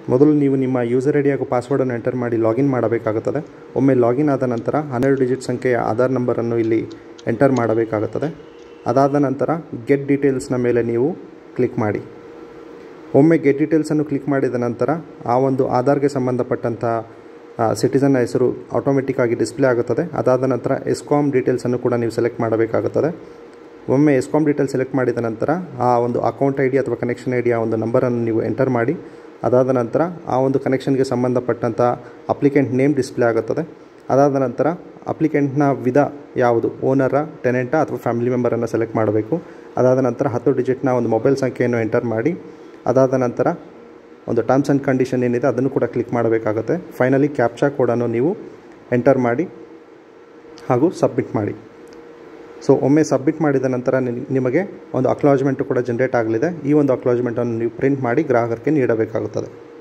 ಮೊದಲು ನೀವು ನಿಮ್ಮ ಯೂಸರ್ ಐ ಡಿ ಹಾಗೂ ಪಾಸ್ವರ್ಡನ್ನು ಎಂಟರ್ ಮಾಡಿ ಲಾಗಿನ್ ಮಾಡಬೇಕಾಗುತ್ತದೆ ಒಮ್ಮೆ ಲಾಗಿನ್ ಆದ ನಂತರ ಹನ್ನೆರಡು ಡಿಜಿಟ್ ಸಂಖ್ಯೆಯ ಆಧಾರ್ ನಂಬರನ್ನು ಇಲ್ಲಿ ಎಂಟರ್ ಮಾಡಬೇಕಾಗುತ್ತದೆ ಅದಾದ ನಂತರ ಗೆಟ್ ಡೀಟೇಲ್ಸ್ನ ಮೇಲೆ ನೀವು ಕ್ಲಿಕ್ ಮಾಡಿ ಒಮ್ಮೆ ಗೆಟ್ ಡೀಟೇಲ್ಸನ್ನು ಕ್ಲಿಕ್ ಮಾಡಿದ ನಂತರ ಆ ಒಂದು ಆಧಾರ್ಗೆ ಸಂಬಂಧಪಟ್ಟಂಥ ಸಿಟಿಸನ್ನ ಹೆಸರು ಆಟೋಮೆಟಿಕ್ ಆಗಿ ಡಿಸ್ಪ್ಲೇ ಆಗುತ್ತದೆ ಅದಾದ ನಂತರ ಎಸ್ಕಾಮ್ ಡೀಟೇಲ್ಸನ್ನು ಕೂಡ ನೀವು ಸೆಲೆಕ್ಟ್ ಮಾಡಬೇಕಾಗುತ್ತದೆ ಒಮ್ಮೆ ಎಸ್ಕಾಮ್ ಡೀಟೇಲ್ ಸೆಲೆಕ್ಟ್ ಮಾಡಿದ ನಂತರ ಆ ಒಂದು ಅಕೌಂಟ್ ಐ ಡಿ ಅಥವಾ ಕನೆಕ್ಷನ್ ಐ ಡಿಯ ಒಂದು ನಂಬರನ್ನು ನೀವು ಎಂಟರ್ ಮಾಡಿ ಅದಾದ ನಂತರ ಆ ಒಂದು ಕನೆಕ್ಷನ್ಗೆ ಸಂಬಂಧಪಟ್ಟಂಥ ಅಪ್ಲಿಕೆಂಟ್ ನೇಮ್ ಡಿಸ್ಪ್ಲೇ ಆಗುತ್ತದೆ ಅದಾದ ನಂತರ ಅಪ್ಲಿಕೆಂಟ್ನ ವಿಧ ಯಾವುದು ಓನರ ಟೆನೆಂಟಾ ಅಥವಾ ಫ್ಯಾಮಿಲಿ ಮೆಂಬರನ್ನು ಸೆಲೆಕ್ಟ್ ಮಾಡಬೇಕು ಅದಾದ ನಂತರ ಹತ್ತು ಡಿಜಿಟ್ನ ಒಂದು ಮೊಬೈಲ್ ಸಂಖ್ಯೆಯನ್ನು ಎಂಟರ್ ಮಾಡಿ ಅದಾದ ನಂತರ ಒಂದು ಟರ್ಮ್ಸ್ ಆ್ಯಂಡ್ ಕಂಡೀಷನ್ ಏನಿದೆ ಅದನ್ನು ಕೂಡ ಕ್ಲಿಕ್ ಮಾಡಬೇಕಾಗುತ್ತೆ ಫೈನಲಿ ಕ್ಯಾಪ್ಚಾ ಕೋಡನ್ನು ನೀವು ಎಂಟರ್ ಮಾಡಿ ಹಾಗೂ ಸಬ್ಮಿಟ್ ಮಾಡಿ ಸೊ ಒಮ್ಮೆ ಸಬ್ಮಿಟ್ ಮಾಡಿದ ನಂತರ ನಿಮಗೆ ಒಂದು ಅಕ್ಲಾಜ್ಮೆಂಟು ಕೂಡ ಜನ್ರೇಟ್ ಆಗಲಿದೆ ಈ ಒಂದು ಅಕ್ಲಾಜ್ಮೆಂಟನ್ನು ನೀವು ಪ್ರಿಂಟ್ ಮಾಡಿ ಗ್ರಾಹಕರಿಗೆ ನೀಡಬೇಕಾಗುತ್ತದೆ